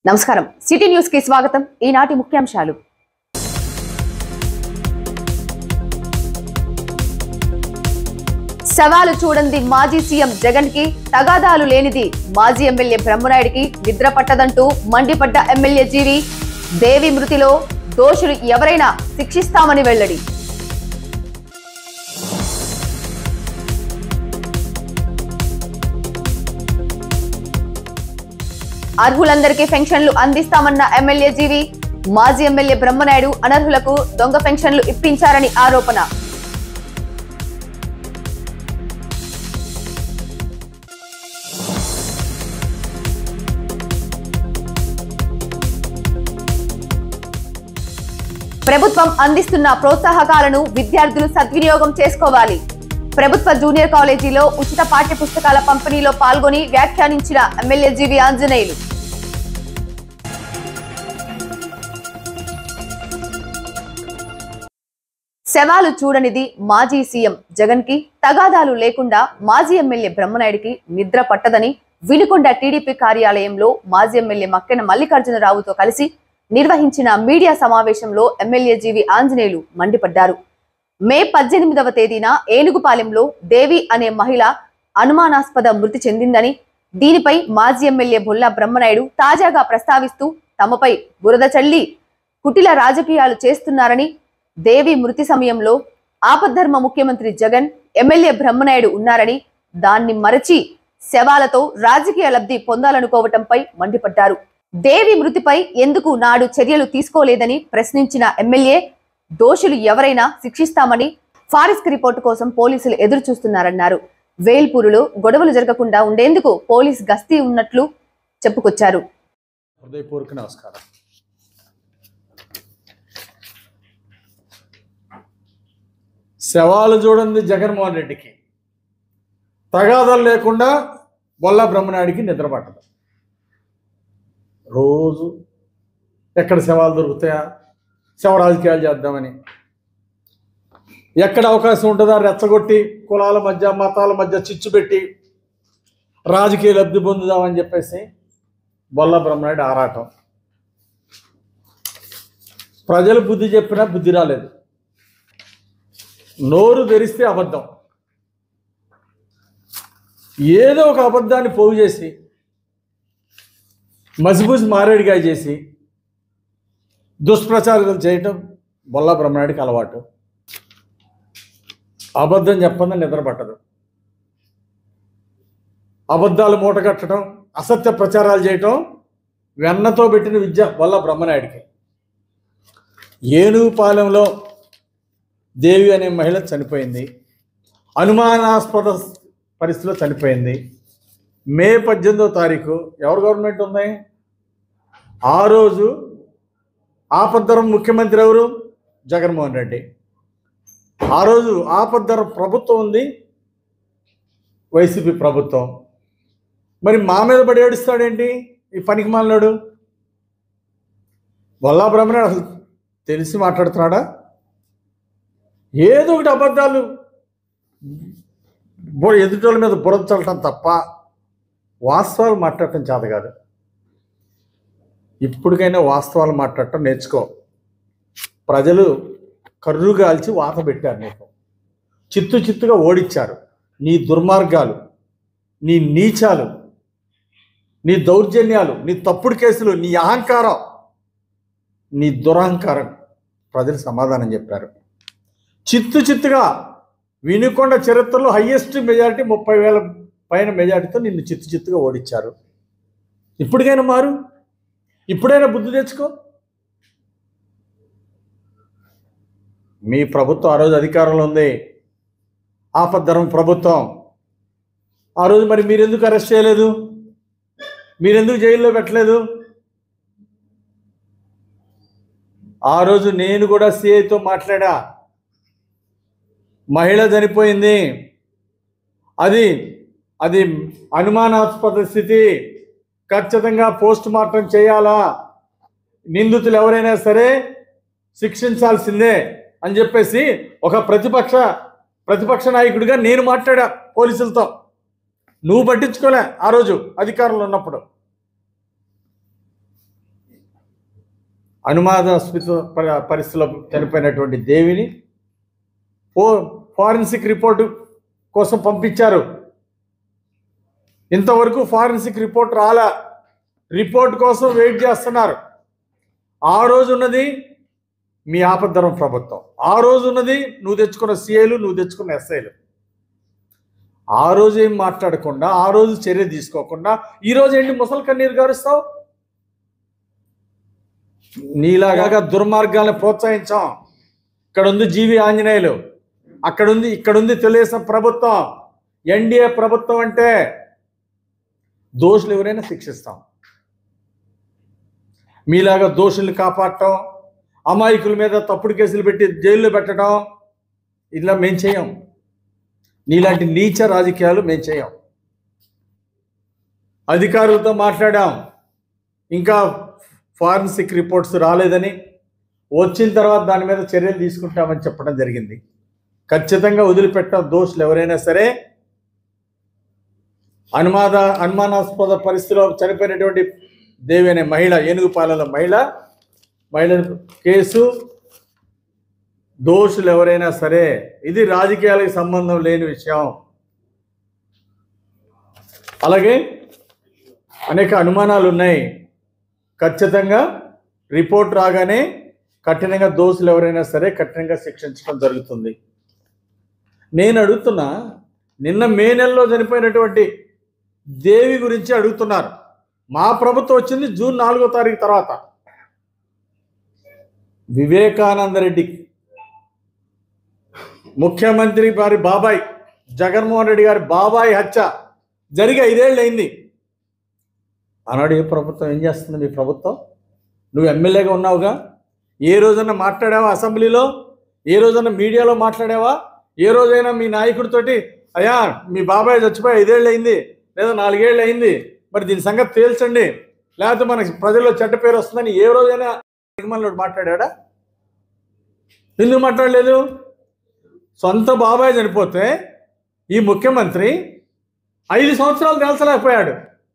నమస్కారం city news కి స్వాగతం ఈనాటి ముఖ్యాంశాలు సవాలు చూడండి మాజీ సీఎం జగన్ కి తగాదాలు లేనిది మాజీ ఎమ్మెల్యే బ్రహ్మనాయుడికి నిద్ర పట్టదంటూ మండిపడ్డ ఎమ్మెల్యే జీవి దేవి మృతిలో దోషులు ఎవరైనా శిక్షిస్తామని వెల్లడి అర్హులందరికీ పెన్షన్లు అందిస్తామన్న ఎమ్మెల్యే జీవి మాజీ ఎమ్మెల్యే బ్రహ్మనాయుడు అనర్హులకు దొంగ పెన్షన్లు ఇప్పించారని ఆరోపణ ప్రభుత్వం అందిస్తున్న ప్రోత్సాహకాలను విద్యార్థులు సద్వినియోగం చేసుకోవాలి ప్రభుత్వ జూనియర్ కాలేజీలో ఉచిత పాఠ్య పుస్తకాల పంపిణీలో పాల్గొని వ్యాఖ్యానించిన ఎమ్మెల్యే జీవి ఆంజనేయులు శవాలు చూడనిది మాజీ సీఎం జగన్ కి తగాదాలు లేకుండా మాజీ ఎమ్మెల్యే బ్రహ్మనాయుడికి నిద్ర పట్టదని వినుకొండ టీడీపీ కార్యాలయంలో మాజీ ఎమ్మెల్యే మక్కెన మల్లికార్జునరావుతో కలిసి నిర్వహించిన మీడియా సమావేశంలో ఎమ్మెల్యే జీవి ఆంజనేయులు మండిపడ్డారు మే పద్దెనిమిదవ తేదీన ఏనుగుపాలెంలో దేవి అనే మహిళ అనుమానాస్పద మృతి చెందిందని దీనిపై మాజీ ఎమ్మెల్యే బొల్లా బ్రహ్మనాయుడు తాజాగా ప్రస్తావిస్తూ తమపై బురద చల్లి కుటిల రాజకీయాలు చేస్తున్నారని దేవి మృతి సమయంలో ఆపద్ధర్మ ముఖ్యమంత్రి జగన్ ఎమ్మెల్యే బ్రహ్మనాయుడు ఉన్నారని దాన్ని మరచి శవాలతో రాజకీయ లబ్ధి పొందాలనుకోవటంపై మండిపడ్డారు దేవి మృతిపై ఎందుకు నాడు చర్యలు తీసుకోలేదని ప్రశ్నించిన ఎమ్మెల్యే దోషులు ఎవరైనా శిక్షిస్తామని ఫారెస్ట్ రిపోర్టు కోసం పోలీసులు ఎదురు చూస్తున్నారన్నారు వేల్పూరులో గొడవలు జరగకుండా ఉండేందుకు పోలీస్ గస్తీ ఉన్నట్లు చెప్పుకొచ్చారు హృదయపూర్వక నమస్కారం శవాలు చూడండి జగన్మోహన్ రెడ్డికి తగాదాలు లేకుండా బొల్ల బ్రహ్మనాయుడికి నిద్ర పట్టదు రోజు ఎక్కడ శవాలు దొరుకుతాయా శవ రాజకీయాలు చేద్దామని ఎక్కడ అవకాశం ఉంటుందా రెచ్చగొట్టి కులాల మధ్య మతాల మధ్య చిచ్చు పెట్టి రాజకీయ లబ్ధి పొందుదామని చెప్పేసి బొల్ల బ్రహ్మనాయుడు ఆరాటం ప్రజలు బుద్ధి చెప్పినా బుద్ధి రాలేదు నోరు తెరిస్తే అబద్ధం ఏదో ఒక అబద్ధాన్ని పోగు చేసి మసిబూసి మారేడుగా చేసి దుష్ప్రచారాలు చేయటం బొల్ల బ్రహ్మనాయుడికి అలవాటు అబద్ధం చెప్పంది నిద్ర పట్టదు అబద్ధాలు మూటగట్టడం అసత్య ప్రచారాలు చేయటం వెన్నతో పెట్టిన విద్య వల్ల బ్రహ్మనాయుడికి ఏనుగుపాలెంలో దేవి అనే మహిళ చనిపోయింది అనుమానాస్పద పరిస్థితిలో చనిపోయింది మే పద్దెనిమిదో తారీఖు ఎవరు గవర్నమెంట్ ఉంది ఆ రోజు ఆపద్దరం ముఖ్యమంత్రి ఎవరు జగన్మోహన్ రెడ్డి ఆ రోజు ఆపద్దరం ప్రభుత్వం ఉంది వైసీపీ ప్రభుత్వం మరి మా మీద పడి ఏడుస్తాడేంటి ఈ పనికి మాలినాడు వల్లా బ్రహ్మనాడు అసలు తెలిసి మాట్లాడుతున్నాడా ఏదో ఒకటి అబద్ధాలు బుర ఎదుటోళ్ళ మీద బురద చల్లటం తప్ప వాస్తవాలు మాట్లాడటం చేత కాదు ఇప్పటికైనా వాస్తవాలు మాట్లాడటం నేర్చుకో ప్రజలు కర్రు కాల్చి వాత పెట్టారు నీకు చిత్తు చిత్తుగా ఓడించారు నీ దుర్మార్గాలు నీ నీచాలు నీ దౌర్జన్యాలు నీ తప్పుడు కేసులు నీ అహంకారం నీ దురహంకారం ప్రజలు సమాధానం చెప్పారు చిత్తు చిత్తుగా వినుకొండ చరిత్రలో హయ్యెస్ట్ మెజారిటీ ముప్పై వేల పైన మెజారిటీతో నిన్ను చిత్తు చిత్తుగా ఓడించారు ఇప్పటికైనా మారు ఇప్పుడైనా బుద్ధి తెచ్చుకో మీ ప్రభుత్వం ఆ రోజు అధికారంలో ఉంది ఆపద్ధరం ప్రభుత్వం ఆ రోజు మరి మీరెందుకు అరెస్ట్ చేయలేదు మీరెందుకు జైల్లో పెట్టలేదు ఆ రోజు నేను కూడా సిఐతో మాట్లాడా మహిళ చనిపోయింది అది అది అనుమానాస్పద స్థితి ఖచ్చితంగా పోస్ట్ మార్టం చేయాలా నిందితులు ఎవరైనా సరే శిక్షించాల్సిందే అని చెప్పేసి ఒక ప్రతిపక్ష ప్రతిపక్ష నాయకుడిగా నేను మాట్లాడా పోలీసులతో నువ్వు పట్టించుకోలే ఆ రోజు అధికారంలో ఉన్నప్పుడు అనుమానాస్పద పరి- పరిస్థితిలో చనిపోయినటువంటి దేవిని ఫో ఫారెన్సిక్ రిపోర్టు కోసం పంపించారు ఇంతవరకు ఫారెన్సిక్ రిపోర్ట్ రాలా రిపోర్ట్ కోసం వెయిట్ చేస్తున్నారు ఆ రోజు ఉన్నది మీ ఆపద్ధరం ప్రభుత్వం ఆ రోజు ఉన్నది నువ్వు తెచ్చుకున్న సిఐలు నువ్వు తెచ్చుకున్న ఎస్ఐలు ఆ రోజు ఏం మాట్లాడకుండా ఆ రోజు చర్య తీసుకోకుండా ఈ రోజు ఏంటి ముసలి కన్నీరు గారుస్తావు నీలాగా దుర్మార్గాలను ప్రోత్సహించాం ఇక్కడ ఉంది జీవి ఆంజనేయులు అక్కడ ఉంది ఇక్కడ ఉంది తెలుగుదేశం ప్రభుత్వం ఎన్డీఏ ప్రభుత్వం అంటే దోషులు ఎవరైనా శిక్షిస్తాం మీలాగా దోషుల్ని కాపాడటం అమాయకుల మీద తప్పుడు కేసులు పెట్టి జైల్లో పెట్టడం ఇలా మేం చేయం నీలాంటి నీచ రాజకీయాలు మేం చేయం అధికారులతో మాట్లాడాం ఇంకా ఫారెన్సిక్ రిపోర్ట్స్ రాలేదని వచ్చిన తర్వాత దాని మీద చర్యలు తీసుకుంటామని చెప్పడం జరిగింది ఖచ్చితంగా వదిలిపెట్టాం దోషులు ఎవరైనా సరే అనుమాద అనుమానాస్పద పరిస్థితిలో చనిపోయినటువంటి దేవి అనే మహిళ ఏనుగుపాలెంలో మహిళ మహిళ కేసు దోషులు ఎవరైనా సరే ఇది రాజకీయాలకు సంబంధం లేని విషయం అలాగే అనేక అనుమానాలు ఉన్నాయి ఖచ్చితంగా రిపోర్ట్ రాగానే కఠినంగా దోషులు ఎవరైనా సరే కఠినంగా శిక్షించడం జరుగుతుంది నేను అడుగుతున్నా నిన్న మే నెలలో చనిపోయినటువంటి దేవి గురించి అడుగుతున్నారు మా ప్రభుత్వం వచ్చింది జూన్ నాలుగో తారీఖు తర్వాత వివేకానంద రెడ్డి ముఖ్యమంత్రి వారి బాబాయ్ జగన్మోహన్ రెడ్డి గారి బాబాయ్ హత్య జరిగి ఐదేళ్ళు అయింది ఆనాడు ఏ ప్రభుత్వం ఏం చేస్తుంది మీ ప్రభుత్వం నువ్వు ఎమ్మెల్యేగా ఉన్నావుగా ఏ రోజైనా మాట్లాడావా అసెంబ్లీలో ఏ రోజైనా మీడియాలో మాట్లాడావా ఏ రోజైనా మీ నాయకుడితోటి అయ్యా మీ బాబాయ్ చచ్చిపోయి ఐదేళ్ళు అయింది లేదా నాలుగేళ్ళు అయింది మరి దీని సంగతి తేల్చండి లేకపోతే మనకి ప్రజల్లో చెడ్డ పేరు వస్తుందని ఏ రోజైనా మనలో మాట్లాడా ఎందుకు మాట్లాడలేదు సొంత బాబాయ్ చనిపోతే ఈ ముఖ్యమంత్రి ఐదు సంవత్సరాలు తేల్చలేకపోయాడు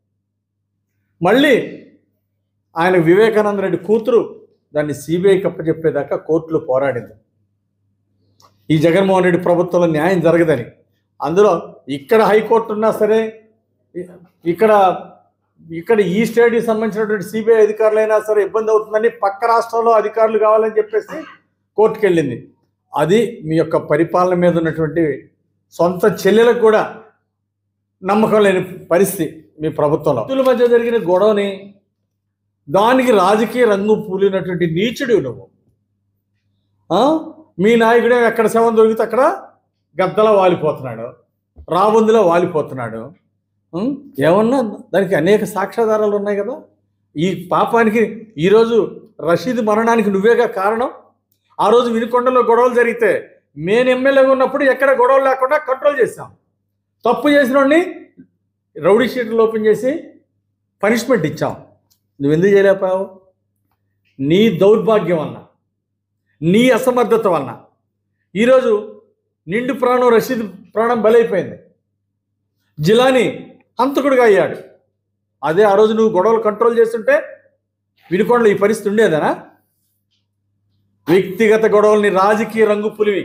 మళ్ళీ ఆయన వివేకానంద రెడ్డి కూతురు దాన్ని సిబిఐకి అప్పచెప్పేదాకా కోర్టులో పోరాడింది ఈ జగన్మోహన్ రెడ్డి ప్రభుత్వంలో న్యాయం జరగదని అందులో ఇక్కడ హైకోర్టు ఉన్నా సరే ఇ- ఇక్కడ ఇక్కడ ఈ స్టేట్కి సంబంధించినటువంటి సిబిఐ అధికారులైనా సరే ఇబ్బంది అవుతుందని పక్క రాష్ట్రంలో అధికారులు కావాలని చెప్పేసి కోర్టుకు వెళ్ళింది అది మీ యొక్క పరిపాలన మీద ఉన్నటువంటి సొంత చెల్లెలకు కూడా నమ్మకం లేని పరిస్థితి మీ ప్రభుత్వంలో వ్యక్తుల మధ్య జరిగిన గొడవని దానికి రాజకీయ రంగు పూలినటువంటి నీచుడు నువ్వు ఆ? మీ నాయకుడే ఎక్కడ శవం దొరికితే అక్కడ గద్దలా వాలిపోతున్నాడు రాబందులో వాలిపోతున్నాడు ఉం? ఏమన్నా దానికి అనేక సాక్ష్యాధారాలు ఉన్నాయి కదా ఈ పాపానికి ఈరోజు రషీద్ మరణానికి నువ్వేగా కారణం ఆ రోజు వినుకొండలో గొడవలు జరిగితే నేను ఎమ్మెల్యేగా ఉన్నప్పుడు ఎక్కడ గొడవలు లేకుండా కంట్రోల్ చేశాం తప్పు చేసిన వాడిని రౌడీ షీట్లు ఓపెన్ చేసి పనిష్మెంట్ ఇచ్చాం నువ్వు ఎందుకు చేయలేకపోయావు నీ దౌర్భాగ్యం వలన నీ అసమర్థత వలన ఈరోజు నిండు ప్రాణం రషీద్ ప్రాణం బలైపోయింది జిలాని హంతకుడిగా అయ్యాడు అదే ఆ రోజు నువ్వు గొడవలు కంట్రోల్ చేస్తుంటే వినుకొండలో ఈ పరిస్థితి ఉండేదనా వ్యక్తిగత గొడవల్ని రాజకీయ రంగు పులివి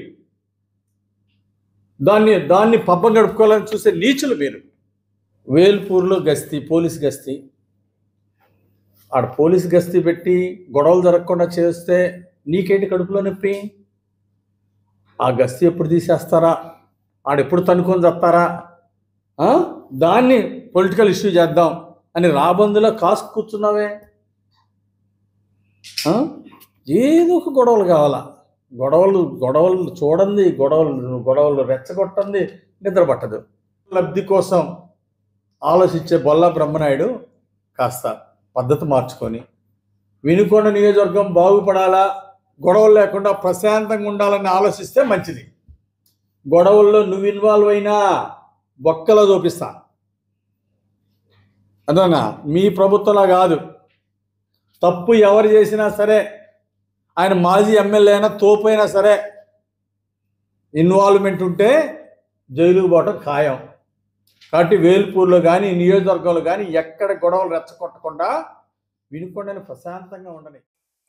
దాన్ని దాన్ని పబ్బం గడుపుకోవాలని చూసే నీచులు మీరు వేల్పూర్లో గస్తీ పోలీస్ గస్తీ ఆడ పోలీస్ గస్తీ పెట్టి గొడవలు జరగకుండా చేస్తే నీకేంటి కడుపులో నొప్పి ఆ గస్తీ ఎప్పుడు తీసేస్తారా ఆడెప్పుడు తనుకొని చేస్తారా దాన్ని పొలిటికల్ ఇష్యూ చేద్దాం అని రాబందులో కాసు కూర్చున్నావే ఆ? ఏదో ఒక గొడవలు కావాలా గొడవలు గొడవలు చూడండి గొడవలు గొడవలు రెచ్చగొట్టండి నిద్ర పట్టదు లబ్ధి కోసం ఆలోచించే బొల్ల బ్రహ్మనాయుడు కాస్త పద్ధతి మార్చుకొని వినుకొండ నియోజకవర్గం బాగుపడాలా గొడవలు లేకుండా ప్రశాంతంగా ఉండాలని ఆలోచిస్తే మంచిది గొడవల్లో నువ్వు ఇన్వాల్వ్ అయినా బొక్కలో చూపిస్తా అదనా మీ ప్రభుత్వంలా కాదు తప్పు ఎవరు చేసినా సరే ఆయన మాజీ ఎమ్మెల్యే అయినా తోపైనా సరే ఇన్వాల్వ్మెంట్ ఉంటే జైలుకు పోవటం ఖాయం కాబట్టి వేల్పూర్లో కానీ నియోజకవర్గంలో కానీ ఎక్కడ గొడవలు రెచ్చగొట్టకుండా వినుకొండని ప్రశాంతంగా ఉండని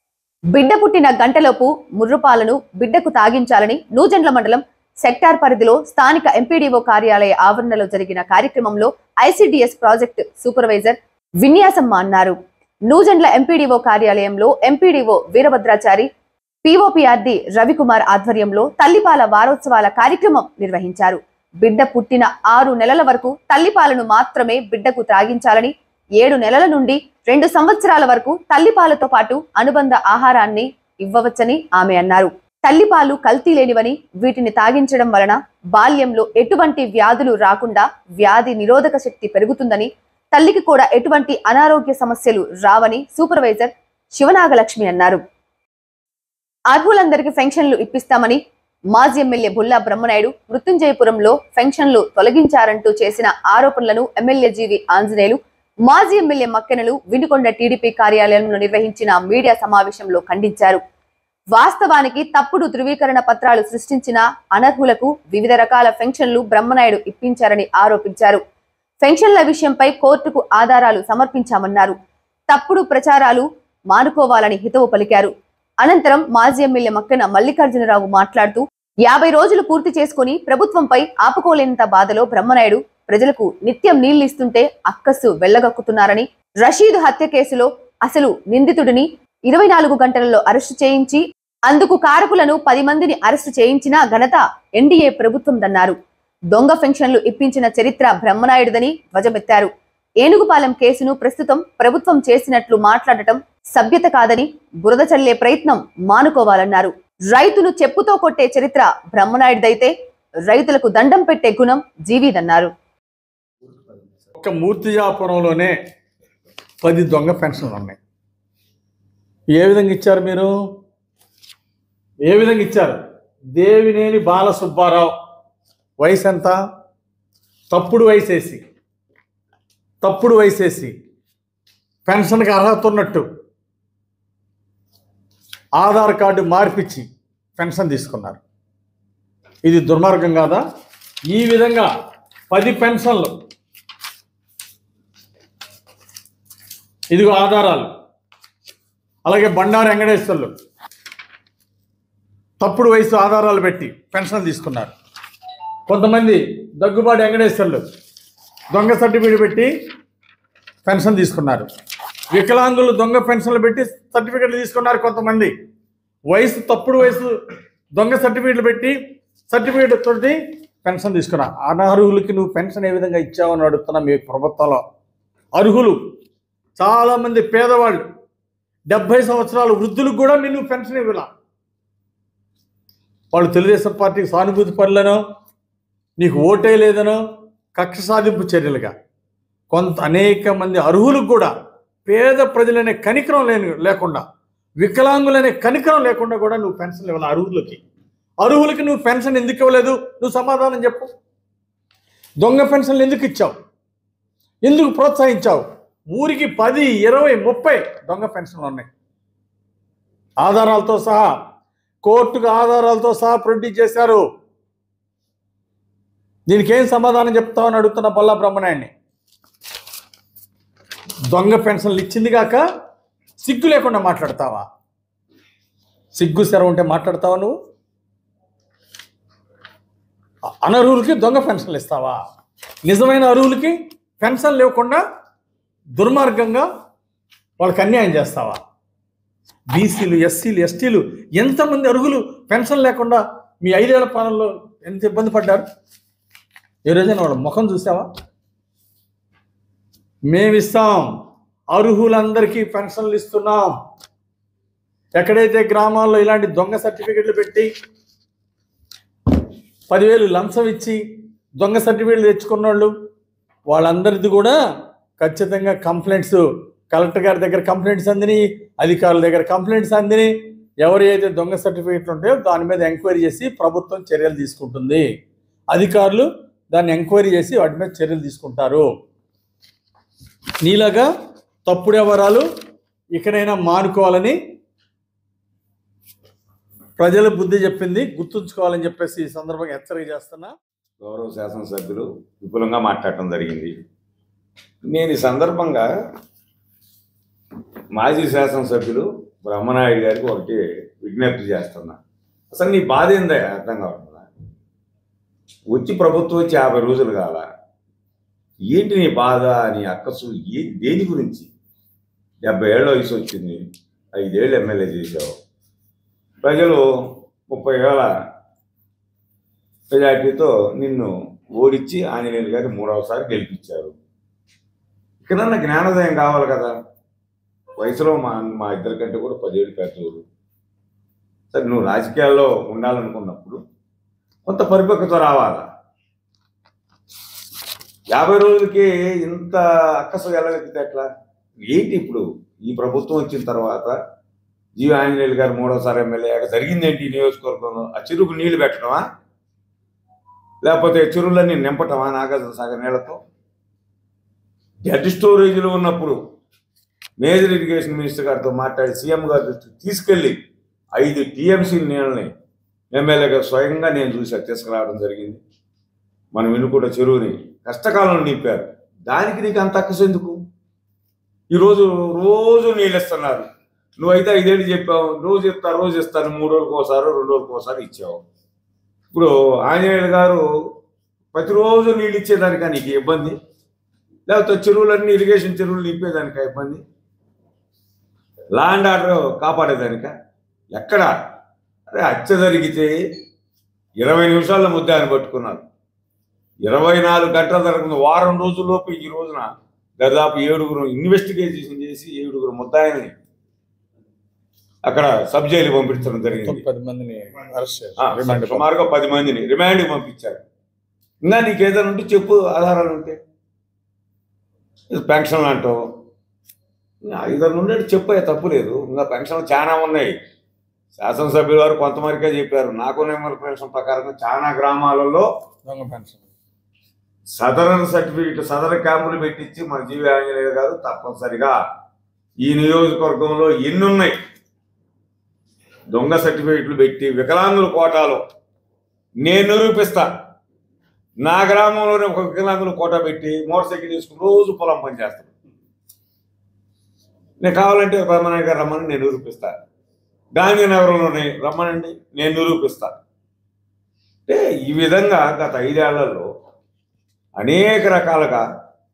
బిడ్డ పుట్టిన గంటలోపు ముర్రుపాలను బిడ్డకు తాగించాలని నూజెండ్ల మండలం సెక్టార్ పరిధిలో స్థానిక ఎంపీడీఓ కార్యాలయ ఆవరణలో జరిగిన కార్యక్రమంలో ఐసిడిఎస్ ప్రాజెక్ట్ సూపర్వైజర్ విన్యాసమ్మ అన్నారు నూజెండ్ల ఎంపీడీఓ కార్యాలయంలో ఎంపీడీఓ వీరభద్రాచారి పిఓపిఆర్డి రవికుమార్ ఆధ్వర్యంలో తల్లిపాల వారోత్సవాల కార్యక్రమం నిర్వహించారు బిడ్డ పుట్టిన ఆరు నెలల వరకు తల్లిపాలను మాత్రమే బిడ్డకు త్రాగించాలని ఏడు నెలల నుండి రెండు సంవత్సరాల వరకు తల్లిపాలతో పాటు అనుబంధ ఆహారాన్ని ఇవ్వవచ్చని ఆమె అన్నారు తల్లిపాలు కల్తీ లేనివని వీటిని తాగించడం వలన బాల్యంలో ఎటువంటి వ్యాధులు రాకుండా వ్యాధి నిరోధక శక్తి పెరుగుతుందని తల్లికి కూడా ఎటువంటి అనారోగ్య సమస్యలు రావని సూపర్వైజర్ శివనాగలక్ష్మి అన్నారు అర్హులందరికీ పెన్షన్లు ఇప్పిస్తామని మాజీ ఎమ్మెల్యే బుల్లా బ్రహ్మనాయుడు మృత్యుంజయపురంలో పెన్షన్లు తొలగించారంటూ చేసిన ఆరోపణలను ఎమ్మెల్యే జీవి ఆంజనేయులు మాజీ ఎమ్మెల్యే మక్కెనలు వినుకొండ టీడీపీ కార్యాలయంలో నిర్వహించిన మీడియా సమావేశంలో ఖండించారు వాస్తవానికి తప్పుడు ధృవీకరణ పత్రాలు సృష్టించిన అనర్హులకు వివిధ రకాల పెన్షన్లు బ్రహ్మనాయుడు ఇప్పించారని ఆరోపించారు పెన్షన్ల విషయంపై కోర్టుకు ఆధారాలు సమర్పించామన్నారు తప్పుడు ప్రచారాలు మానుకోవాలని హితవు పలికారు అనంతరం మాజీ ఎమ్మెల్యే మక్కన మల్లికార్జునరావు మాట్లాడుతూ యాభై రోజులు పూర్తి చేసుకుని ప్రభుత్వంపై ఆపుకోలేనంత బాధలో బ్రహ్మనాయుడు ప్రజలకు నిత్యం నీళ్లు ఇస్తుంటే అక్కస్సు వెళ్లగక్కుతున్నారని రషీద్ హత్య కేసులో అసలు నిందితుడిని ఇరవై నాలుగు గంటలలో అరెస్టు చేయించి అందుకు కారకులను పది మందిని అరెస్టు చేయించిన ఘనత ఎన్డీఏ ప్రభుత్వందన్నారు దొంగ పెన్షన్లు ఇప్పించిన చరిత్ర బ్రహ్మనాయుడుదని ధ్వజమెత్తారు ఏనుగుపాలెం కేసును ప్రస్తుతం ప్రభుత్వం చేసినట్లు మాట్లాడటం సభ్యత కాదని బురద చల్లే ప్రయత్నం మానుకోవాలన్నారు రైతును చెప్పుతో కొట్టే చరిత్ర బ్రహ్మనాయుడిదైతే రైతులకు దండం పెట్టే గుణం జీవిదన్నారు ఒక్క మూర్తిజాపురంలోనే పది దొంగ పెన్షన్లు ఉన్నాయి ఏ విధంగా ఇచ్చారు మీరు ఏ విధంగా ఇచ్చారు దేవినేని బాలసుబ్బారావు వయసు ఎంత తప్పుడు వయసేసి తప్పుడు వయసేసి పెన్షన్కి అర్హత ఉన్నట్టు ఆధార్ కార్డు మార్పిచ్చి పెన్షన్ తీసుకున్నారు ఇది దుర్మార్గం కాదా ఈ విధంగా పది పెన్షన్లు ఇదిగో ఆధారాలు అలాగే బండారు వెంకటేశ్వర్లు తప్పుడు వయసు ఆధారాలు పెట్టి పెన్షన్ తీసుకున్నారు కొంతమంది దగ్గుబాటి వెంకటేశ్వర్లు దొంగ సర్టిఫికేట్ పెట్టి పెన్షన్ తీసుకున్నారు వికలాంగులు దొంగ పెన్షన్లు పెట్టి సర్టిఫికెట్లు తీసుకున్నారు కొంతమంది వయసు తప్పుడు వయసు దొంగ సర్టిఫికెట్లు పెట్టి సర్టిఫికేట్ తోటి పెన్షన్ తీసుకున్నారు అనర్హులకి నువ్వు పెన్షన్ ఏ విధంగా ఇచ్చావని అడుగుతున్నా మీ ప్రభుత్వంలో అర్హులు చాలామంది పేదవాళ్ళు డెబ్భై సంవత్సరాల వృద్ధులకు కూడా నిన్ను పెన్షన్ ఇవ్వాల వాళ్ళు తెలుగుదేశం పార్టీకి సానుభూతి పనులనో నీకు ఓటే లేదనో కక్ష సాధింపు చర్యలుగా కొంత అనేక మంది అర్హులకు కూడా పేద ప్రజలనే కనికరం లేని లేకుండా వికలాంగులనే కనికరం లేకుండా కూడా నువ్వు పెన్షన్ ఇవ్వాలి అర్హులకి అర్హులకి నువ్వు పెన్షన్ ఎందుకు ఇవ్వలేదు నువ్వు సమాధానం చెప్పు దొంగ పెన్షన్లు ఎందుకు ఇచ్చావు ఎందుకు ప్రోత్సహించావు ఊరికి పది ఇరవై ముప్పై దొంగ పెన్షన్లు ఉన్నాయి ఆధారాలతో సహా కోర్టుకు ఆధారాలతో సహా ప్రొడ్యూస్ చేశారు దీనికి ఏం సమాధానం చెప్తామని అడుగుతున్న బొల్లా బ్రహ్మనాయుడిని దొంగ పెన్షన్లు ఇచ్చింది కాక సిగ్గు లేకుండా మాట్లాడతావా సిగ్గు సెర ఉంటే మాట్లాడతావా నువ్వు అనర్హులకి దొంగ పెన్షన్లు ఇస్తావా నిజమైన అర్హులకి పెన్షన్ లేకుండా దుర్మార్గంగా వాళ్ళకి అన్యాయం చేస్తావా బీసీలు ఎస్సీలు ఎస్టీలు ఎంతమంది అర్హులు పెన్షన్ లేకుండా మీ ఐదేళ్ల పాలనలో ఎంత ఇబ్బంది పడ్డారు ఏ రోజైనా వాళ్ళ ముఖం చూసావా మేమిస్తాం అర్హులందరికీ పెన్షన్లు ఇస్తున్నాం ఎక్కడైతే గ్రామాల్లో ఇలాంటి దొంగ సర్టిఫికెట్లు పెట్టి పదివేలు లంచం ఇచ్చి దొంగ సర్టిఫికెట్లు తెచ్చుకున్న వాళ్ళు వాళ్ళందరిది కూడా ఖచ్చితంగా కంప్లైంట్స్ కలెక్టర్ గారి దగ్గర కంప్లైంట్స్ అందిని అధికారుల దగ్గర కంప్లైంట్స్ అందిని ఎవరు అయితే దొంగ సర్టిఫికెట్లు ఉంటాయో దాని మీద ఎంక్వైరీ చేసి ప్రభుత్వం చర్యలు తీసుకుంటుంది అధికారులు దాన్ని ఎంక్వైరీ చేసి వాటి మీద చర్యలు తీసుకుంటారు నీలాగా తప్పుడు వివరాలు ఇకనైనా మానుకోవాలని ప్రజల బుద్ధి చెప్పింది గుర్తుంచుకోవాలని చెప్పేసి ఈ సందర్భంగా హెచ్చరిక చేస్తున్నా గౌరవ శాసనసభ్యులు విపులంగా మాట్లాడటం జరిగింది నేను ఈ సందర్భంగా మాజీ శాసనసభ్యులు బ్రహ్మనాయుడు గారికి ఒకటి విజ్ఞప్తి చేస్తున్నా అసలు నీ బాధ ఏందా అర్థం కావట్లేదా వచ్చి ప్రభుత్వం వచ్చి యాభై రోజులు కాల ఏంటి నీ బాధ నీ అక్కసు ఏ దేని గురించి డెబ్బై ఏళ్ళ వయసు వచ్చింది ఐదేళ్ళు ఎమ్మెల్యే చేసావు ప్రజలు ముప్పై వేల మెజార్టీతో నిన్ను ఓడించి ఆంజనేయులు గారి మూడవసారి గెలిపించారు ఇక్కడన్నా జ్ఞానోదయం కావాలి కదా వయసులో మా మా ఇద్దరి కంటే కూడా పదిహేడు పెద్దోడు సరే నువ్వు రాజకీయాల్లో ఉండాలనుకున్నప్పుడు కొంత పరిపక్వత రావాలా యాభై రోజులకి ఇంత అక్కసు వెళ్ళగలిగితే ఎట్లా ఏంటి ఇప్పుడు ఈ ప్రభుత్వం వచ్చిన తర్వాత జీవి ఆంజనేయులు గారు మూడోసారి ఎమ్మెల్యే జరిగిందేంటి ఈ నియోజకవర్గంలో ఆ చెరుకు నీళ్లు పెట్టడమా లేకపోతే చెరువులన్నీ నింపటమా నాగార్జున సాగర్ నీళ్లతో డెడ్ స్టోరేజ్లో ఉన్నప్పుడు మేజర్ ఇరిగేషన్ మినిస్టర్ గారితో మాట్లాడి సీఎం గారి దృష్టికి తీసుకెళ్ళి ఐదు టీఎంసీ నీళ్ళని ఎమ్మెల్యేగా స్వయంగా నేను చూసా తీసుకురావడం జరిగింది మనం వినుకుంట చెరువుని కష్టకాలం నింపారు దానికి నీకు అంత అక్కసు ఎందుకు ఈరోజు రోజు నీళ్ళు ఇస్తున్నారు నువ్వైతే ఐదేళ్ళు చెప్పావు రోజు ఇస్తా రోజు ఇస్తాను మూడు రోజులకు ఒకసారి రెండు రోజులకు ఒకసారి ఇచ్చావు ఇప్పుడు ఆంజనేయులు గారు ప్రతిరోజు నీళ్ళు ఇచ్చేదానికా నీకు ఇబ్బంది లేకపోతే చెరువులన్నీ ఇరిగేషన్ చెరువులు నింపేదానికా ఇబ్బంది లాండ్ ఆర్డర్ కాపాడేదానిక ఎక్కడ అరే హత్య జరిగితే ఇరవై నిమిషాల ముద్దాన్ని పట్టుకున్నారు ఇరవై నాలుగు గంటల జరగకుండా వారం రోజుల్లోపు ఈ రోజున దాదాపు ఏడుగురు ఇన్వెస్టిగేషన్ చేసి ఏడుగురు ముద్దాయిని అక్కడ సబ్ జైలు పంపించడం జరిగింది పది మందిని అరెస్ట్ ఆ, సుమారుగా పది మందిని రిమాండ్కి పంపించారు ఇంకా నీకు ఏదైనా ఉంటే చెప్పు ఆధారాలు ఉంటే ఇది పెన్షన్లు అంటావు ఇంకా ఐదారు ఉండేది చెప్పే తప్పు లేదు ఇంకా పెన్షన్లు చాలా ఉన్నాయి శాసనసభ్యుల వారు కొంతవరకే చెప్పారు నాకు నెంబర్ పెన్షన్ ప్రకారంగా చాలా గ్రామాలలో దొంగ పెన్షన్ సదరన్ సర్టిఫికెట్ సదర క్యాంపులు పెట్టించి మన జీవి ఆంజనేయ గారు తప్పనిసరిగా ఈ నియోజకవర్గంలో ఎన్ని ఉన్నాయి దొంగ సర్టిఫికెట్లు పెట్టి వికలాంగుల కోటాలో నేను నిరూపిస్తా నా గ్రామంలోనే ఒక వికలాంగుల కోటా పెట్టి మోటార్ సైకిల్ తీసుకుని రోజు పొలం పని చేస్తాను నేను కావాలంటే పద్మనాయుడు గారు రమ్మని నేను నిరూపిస్తా గాంధీనగరంలోనే రమ్మనండి నేను నిరూపిస్తా అంటే ఈ విధంగా గత ఐదేళ్లలో అనేక రకాలుగా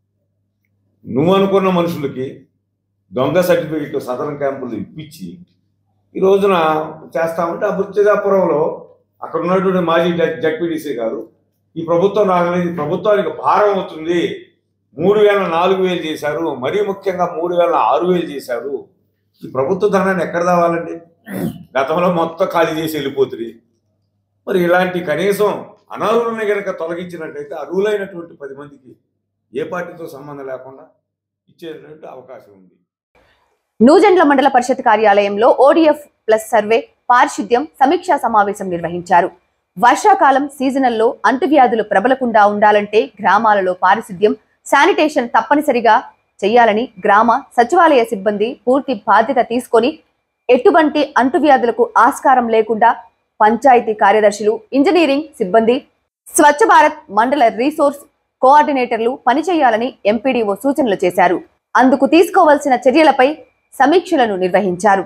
నువ్వు అనుకున్న మనుషులకి దొంగ సర్టిఫికెట్ సదరన్ క్యాంపులు ఇప్పించి ఈ రోజున చేస్తామంటే ఆ బుచ్చిదాపురంలో అక్కడ ఉన్నటువంటి మాజీ జడ్పీడీసీ గారు ఈ ప్రభుత్వం రాగానే ఇది ప్రభుత్వానికి భారం అవుతుంది మూడు వేల నాలుగు వేలు చేశారు మరీ ముఖ్యంగా మూడు వేల ఆరు వేలు చేశారు ఈ ప్రభుత్వ ధనాన్ని ఎక్కడ దావాలండి గతంలో మొత్తం ఖాళీ చేసి వెళ్ళిపోతుంది మరి ఇలాంటి కనీసం అనర్హులని కనుక తొలగించినట్టయితే అర్హులైనటువంటి పది మందికి ఏ పార్టీతో సంబంధం లేకుండా ఇచ్చేటువంటి అవకాశం ఉంది నూజెండ్ల మండల పరిషత్ కార్యాలయంలో ఓడిఎఫ్ ప్లస్ సర్వే పారిశుద్ధ్యం సమీక్షా సమావేశం నిర్వహించారు వర్షాకాలం సీజనల్లో అంటువ్యాధులు ప్రబలకుండా ఉండాలంటే గ్రామాలలో పారిశుద్ధ్యం శానిటేషన్ తప్పనిసరిగా చేయాలని గ్రామ సచివాలయ సిబ్బంది పూర్తి బాధ్యత తీసుకొని ఎటువంటి అంటువ్యాధులకు ఆస్కారం లేకుండా పంచాయతీ కార్యదర్శులు ఇంజనీరింగ్ సిబ్బంది స్వచ్ఛ భారత్ మండల రీసోర్స్ కోఆర్డినేటర్లు పనిచేయాలని ఎంపీడీఓ సూచనలు చేశారు అందుకు తీసుకోవాల్సిన చర్యలపై సమీక్షలను నిర్వహించారు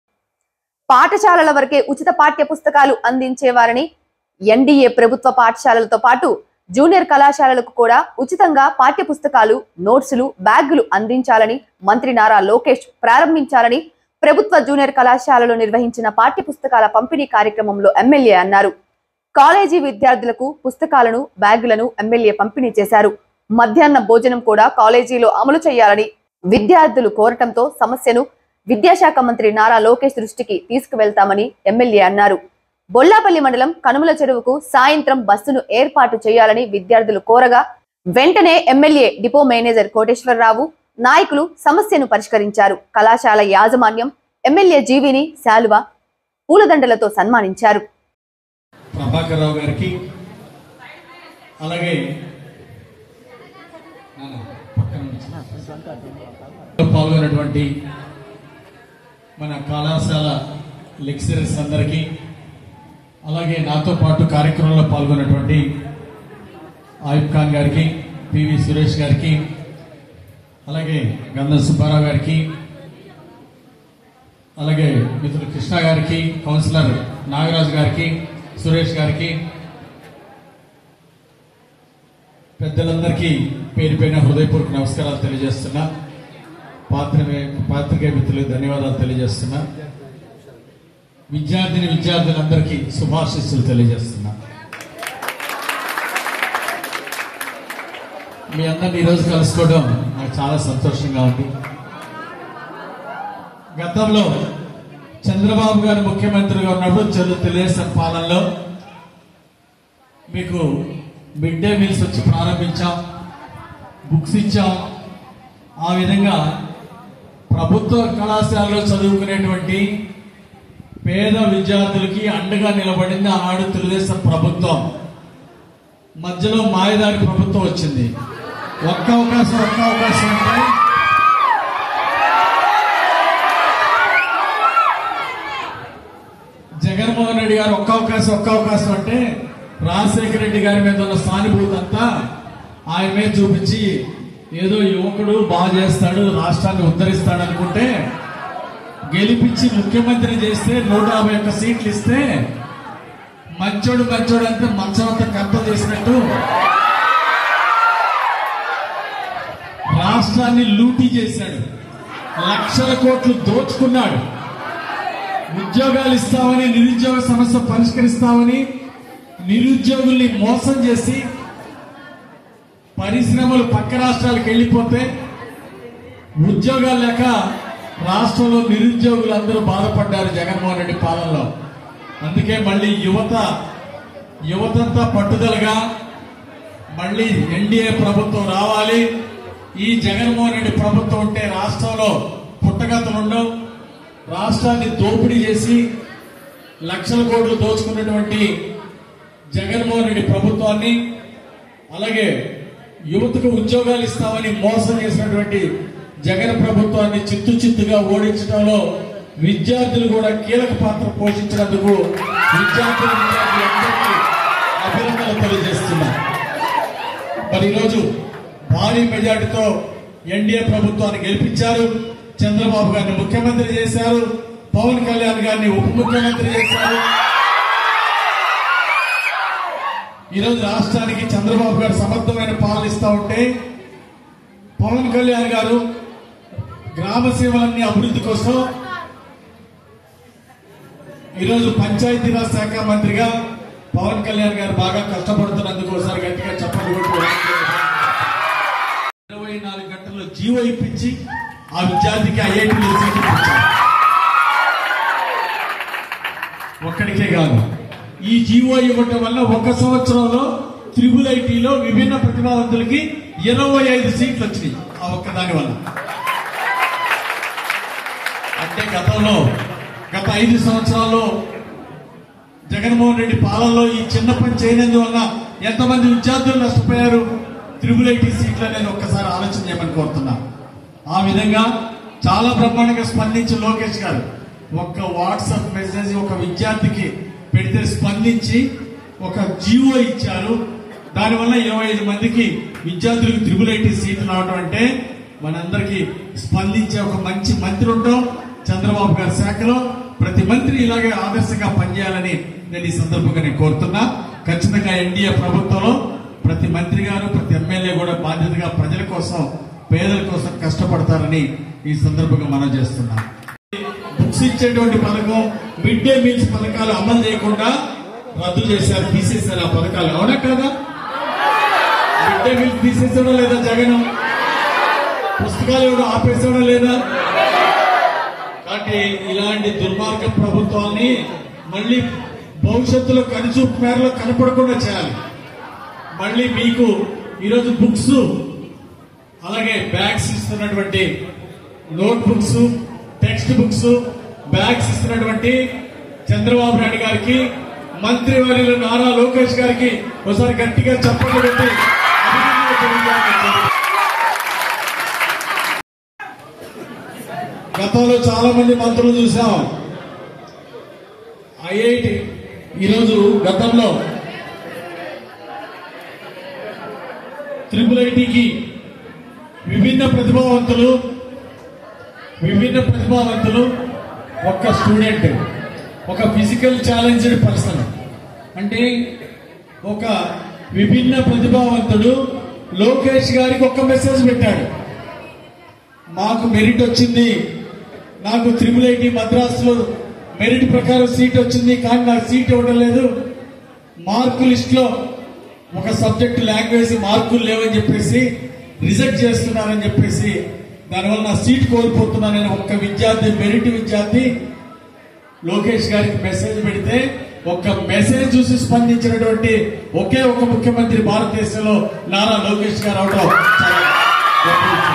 పాఠశాలల వరకే ఉచిత పాఠ్య పుస్తకాలు అందించేవారని ఎన్డీఏ ప్రభుత్వ పాఠశాలలతో పాటు జూనియర్ కళాశాలలకు కూడా ఉచితంగా పాఠ్య పుస్తకాలు నోట్సులు బ్యాగులు అందించాలని మంత్రి నారా లోకేష్ ప్రారంభించాలని ప్రభుత్వ జూనియర్ కళాశాలలో నిర్వహించిన పాఠ్య పుస్తకాల పంపిణీ కార్యక్రమంలో ఎమ్మెల్యే అన్నారు కాలేజీ విద్యార్థులకు పుస్తకాలను బ్యాగులను ఎమ్మెల్యే పంపిణీ చేశారు మధ్యాహ్న భోజనం కూడా కాలేజీలో అమలు చేయాలని విద్యార్థులు కోరటంతో సమస్యను విద్యాశాఖ మంత్రి నారా లోకేష్ దృష్టికి తీసుకువెళ్తామని ఎమ్మెల్యే అన్నారు బొల్లాపల్లి మండలం కనుమల చెరువుకు సాయంత్రం బస్సును ఏర్పాటు చేయాలని విద్యార్థులు కోరగా వెంటనే ఎమ్మెల్యే డిపో మేనేజర్ కోటేశ్వరరావు నాయకులు సమస్యను పరిష్కరించారు కళాశాల యాజమాన్యం ఎమ్మెల్యే జీవిని శాలువ పూలదండలతో సన్మానించారు ప్రభాకర్ రావు గారికి అలాగే నాన్న, పక్కన ఉంచు. పాల్గొన్నటువంటి మన కళాశాల లెక్చరర్స్ అందరికీ అలాగే నాతో పాటు కార్యక్రమంలో పాల్గొన్నటువంటి ఆయుబ్ ఖాన్ గారికి పివి సురేష్ గారికి అలాగే గంధం సుబ్బారావు గారికి అలాగే మిత్రులు కృష్ణ గారికి కౌన్సిలర్ నాగరాజు గారికి సురేష్ గారికి పెద్దలందరికీ పేరు పైన హృదయపూర్వక నమస్కారాలు తెలియజేస్తున్నా పాత్రికే పాత్రికేయ మిత్రులకు ధన్యవాదాలు తెలియజేస్తున్నా విద్యార్థిని విద్యార్థులందరికీ శుభాశిస్సులు తెలియజేస్తున్నా మీ అందరిని ఈరోజు కలుసుకోవడం నాకు చాలా సంతోషంగా ఉంది గతంలో చంద్రబాబు గారు ముఖ్యమంత్రిగా ఉన్నప్పుడు చదువు తెలుగుదేశం పాలనలో మీకు మిడ్ డే మీల్స్ వచ్చి ప్రారంభించాం బుక్స్ ఇచ్చాం ఆ విధంగా ప్రభుత్వ కళాశాలలో చదువుకునేటువంటి పేద విద్యార్థులకి అండగా నిలబడింది ఆనాడు తెలుగుదేశం ప్రభుత్వం మధ్యలో మాయదారి ప్రభుత్వం వచ్చింది ఒక్క అవకాశం ఒక్క అవకాశం అంటే జగన్మోహన్ రెడ్డి గారు ఒక్క అవకాశం ఒక్క అవకాశం అంటే రాజశేఖర రెడ్డి గారి మీద ఉన్న సానుభూతి అంతా ఆయన మీద చూపించి ఏదో యువకుడు బాగా చేస్తాడు రాష్ట్రాన్ని ఉద్ధరిస్తాడు అనుకుంటే గెలిపించి ముఖ్యమంత్రి చేస్తే నూట యాభై ఒక్క సీట్లు ఇస్తే మంచోడు మంచోడు అంటే మంచం అంతా కప్ప చేసినట్టు రాష్ట్రాన్ని లూటీ చేశాడు లక్షల కోట్లు దోచుకున్నాడు ఉద్యోగాలు ఇస్తామని నిరుద్యోగ సమస్య పరిష్కరిస్తామని నిరుద్యోగుల్ని మోసం చేసి పరిశ్రమలు పక్క రాష్ట్రాలకు వెళ్ళిపోతే ఉద్యోగాలు లేక రాష్ట్రంలో నిరుద్యోగులు అందరూ బాధపడ్డారు జగన్మోహన్ రెడ్డి పాలనలో అందుకే మళ్ళీ యువత యువతంతా పట్టుదలగా మళ్ళీ ఎన్డీఏ ప్రభుత్వం రావాలి ఈ జగన్మోహన్ రెడ్డి ప్రభుత్వం ఉంటే రాష్ట్రంలో పుట్టగతులు ఉండవు రాష్ట్రాన్ని దోపిడీ చేసి లక్షల కోట్లు దోచుకున్నటువంటి జగన్మోహన్ రెడ్డి ప్రభుత్వాన్ని అలాగే యువతకు ఉద్యోగాలు ఇస్తామని మోసం చేసినటువంటి జగన్ ప్రభుత్వాన్ని చిత్తు చిత్తుగా ఓడించడంలో విద్యార్థులు కూడా కీలక పాత్ర పోషించినందుకు విద్యార్థులు విద్యార్థులందరికీ అభినందనలు తెలియజేస్తున్నారు మరి ఈరోజు భారీ మెజార్టీతో ఎన్డీఏ ప్రభుత్వాన్ని గెలిపించారు చంద్రబాబు గారిని ముఖ్యమంత్రి చేశారు పవన్ కళ్యాణ్ గారిని ఉప ముఖ్యమంత్రి చేశారు ఈరోజు రాష్ట్రానికి చంద్రబాబు గారు సమర్థమైన పాలన ఇస్తా ఉంటే పవన్ కళ్యాణ్ గారు గ్రామ సేవలన్నీ అభివృద్ధి కోసం ఈరోజు పంచాయతీరాజ్ శాఖ మంత్రిగా పవన్ కళ్యాణ్ గారు బాగా కష్టపడుతున్నందుకు ఒకసారి గట్టిగా చెప్పండి కొట్టి ఇరవై నాలుగు గంటల్లో జీవో ఇప్పించి ఆ విద్యార్థికి ఐఐటీలో సీట్ ఇప్పించారు ఒక్కడికే కాదు ఈ జీవో ఇవ్వటం వల్ల ఒక సంవత్సరంలో త్రిబుల్ ఐటీలో విభిన్న ప్రతిభావంతులకి ఇరవై ఐదు సీట్లు వచ్చినాయి ఆ ఒక్క దాని వల్ల అంటే గతంలో గత ఐదు సంవత్సరాల్లో జగన్మోహన్ రెడ్డి పాలనలో ఈ చిన్న పని చేయనందువల్ల ఎంతమంది విద్యార్థులు నష్టపోయారు త్రిబుల్ ఐటీ సీట్లు అనేది ఒక్కసారి ఆలోచన చేయమని కోరుతున్నా ఆ విధంగా చాలా బ్రహ్మాండంగా స్పందించి లోకేష్ గారు ఒక్క వాట్సాప్ మెసేజ్ ఒక విద్యార్థికి పెడితే స్పందించి ఒక జీవో ఇచ్చారు దానివల్ల ఇరవై ఐదు మందికి విద్యార్థులకు త్రిబుల్ ఐటీ సీట్లు రావడం అంటే మనందరికీ స్పందించే ఒక మంచి మంత్రి ఉండడం చంద్రబాబు గారి శాఖలో ప్రతి మంత్రి ఇలాగే ఆదర్శంగా పనిచేయాలని నేను ఈ సందర్భంగా నేను కోరుతున్నా ఖచ్చితంగా ఎన్డీఏ ప్రభుత్వంలో ప్రతి మంత్రి గారు ప్రతి ఎమ్మెల్యే కూడా బాధ్యతగా ప్రజల కోసం పేదల కోసం కష్టపడతారని ఈ సందర్భంగా మనం చేస్తున్నాం బుక్స్ ఇచ్చేటువంటి పథకం మిడ్ డే మీల్స్ పథకాలు అమలు చేయకుండా రద్దు చేశారు తీసేశారు ఆ పథకాలు అవునా కదా మిడ్ డే మీల్స్ తీసేసాడో లేదా జగన్ పుస్తకాలు ఇవ్వడం ఆపేసాడో లేదా కాబట్టి ఇలాంటి దుర్మార్గ ప్రభుత్వాన్ని మళ్ళీ భవిష్యత్తులో కనుచూపు మేరలో కనపడకుండా చేయాలి మళ్ళీ మీకు ఈరోజు బుక్స్ అలాగే బ్యాగ్స్ ఇస్తున్నటువంటి notebooks textbooks bags ఇస్తున్నటువంటి చంద్రబాబు నాయుడు గారికి మంత్రి వర్యులు నారా లోకేష్ గారికి ఒకసారి గట్టిగా చప్పట్లు పెట్టి అభినందనలు తెలియజేయాలని గతంలో చాలా మంది మంత్రులు చూసాం ఐఐటి ఈరోజు గతంలో త్రిపుల్ ఐటీకి విభిన్న ప్రతిభావంతులు విభిన్న ప్రతిభావంతులు ఒక స్టూడెంట్ ఒక ఫిజికల్ ఛాలెంజ్డ్ పర్సన్ అంటే ఒక విభిన్న ప్రతిభావంతుడు లోకేష్ గారికి ఒక మెసేజ్ పెట్టాడు మాకు మెరిట్ వచ్చింది నాకు త్రిబుల్ ఐటీ మద్రాసులో మెరిట్ ప్రకారం సీట్ వచ్చింది కానీ నాకు సీట్ ఇవ్వడం లేదు మార్కు లిస్ట్ లో ఒక సబ్జెక్ట్ లాంగ్వేజ్ మార్కులు లేవని చెప్పేసి రిజెక్ట్ చేస్తున్నారని చెప్పేసి దానివల్ల నా సీట్ కోల్పోతున్నానని ఒక్క విద్యార్థి మెరిట్ విద్యార్థి లోకేష్ గారికి మెసేజ్ పెడితే ఒక్క మెసేజ్ చూసి స్పందించినటువంటి ఒకే ఒక ముఖ్యమంత్రి భారతదేశంలో నారా లోకేష్ గారు అవడం చాలా గొప్ప విషయం.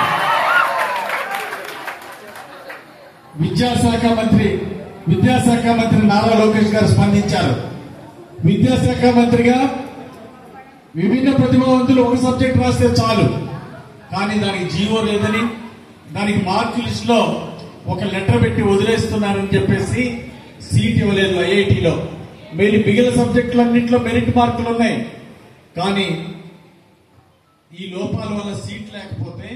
విద్యాశాఖ మంత్రి విద్యాశాఖ మంత్రి నారా లోకేష్ గారు స్పందించారు విద్యాశాఖ మంత్రిగా విభిన్న ప్రతిభావంతులు ఒక సబ్జెక్ట్ రాస్తే చాలు కానీ దానికి జీవో లేదని దానికి మార్క్ లిస్ట్ లో ఒక లెటర్ పెట్టి వదిలేస్తున్నారని చెప్పేసి సీట్ ఇవ్వలేదు ఐఐటిలో మీరు మిగిలిన సబ్జెక్టులన్నింటిలో మెరిట్ మార్కులు ఉన్నాయి కానీ ఈ లోపాల వల్ల సీట్ లేకపోతే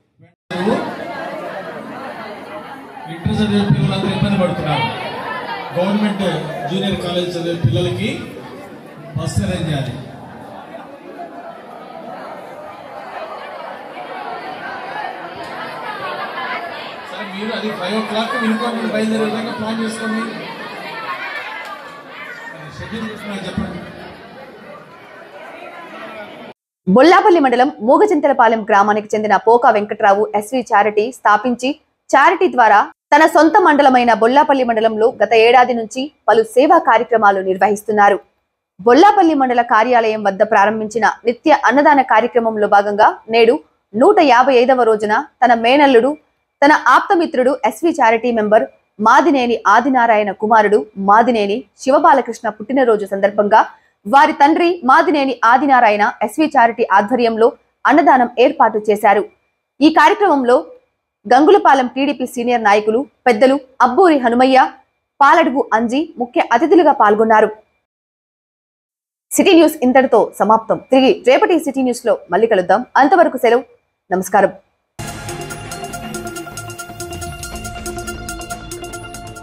ఇంటర్ చదివే పిల్లలందరూ ఇబ్బంది పడుతున్నారు గవర్నమెంట్ జూనియర్ కాలేజ్ చదివే పిల్లలకి బస్ అరేంజ్ చేయాలి సరే మీరు అది ఫైవ్ ఓ క్లాక్ వినుకోండి బయలుదేరే విధంగా ప్లాన్ చేసుకోండి షెడ్యూల్ చేసుకున్నా చెప్పండి బొల్లాపల్లి మండలం మూగచింతలపాలెం గ్రామానికి చెందిన పోకా వెంకట్రావు ఎస్వి చారిటీ స్థాపించి చారిటీ ద్వారా తన సొంత మండలమైన బొల్లాపల్లి మండలంలో గత ఏడాది నుంచి పలు సేవా కార్యక్రమాలు నిర్వహిస్తున్నారు బొల్లాపల్లి మండల కార్యాలయం వద్ద ప్రారంభించిన నిత్య అన్నదాన కార్యక్రమంలో భాగంగా నేడు నూట యాభై ఐదవ రోజున తన మేనల్లుడు తన ఆప్తమిత్రుడు SV charity member Madineni Adinarayana కుమారుడు మాదినేని శివబాలకృష్ణ పుట్టినరోజు సందర్భంగా వారి తండ్రి మాదినేని ఆదినారాయణ ఎస్వి చారిటీ ఆధ్వర్యంలో అన్నదానం ఏర్పాటు చేశారు ఈ కార్యక్రమంలో గంగులపాలెం టీడీపీ సీనియర్ నాయకులు పెద్దలు అబ్బూరి హనుమయ్య పాలడుగు అంజి ముఖ్య అతిథులుగా పాల్గొన్నారు సిటీ న్యూస్ ఇంతటితో సమాప్తం తిరిగి రేపటి సిటీ న్యూస్ లో మళ్ళీ కలుద్దాం అంతవరకు సెలవు నమస్కారం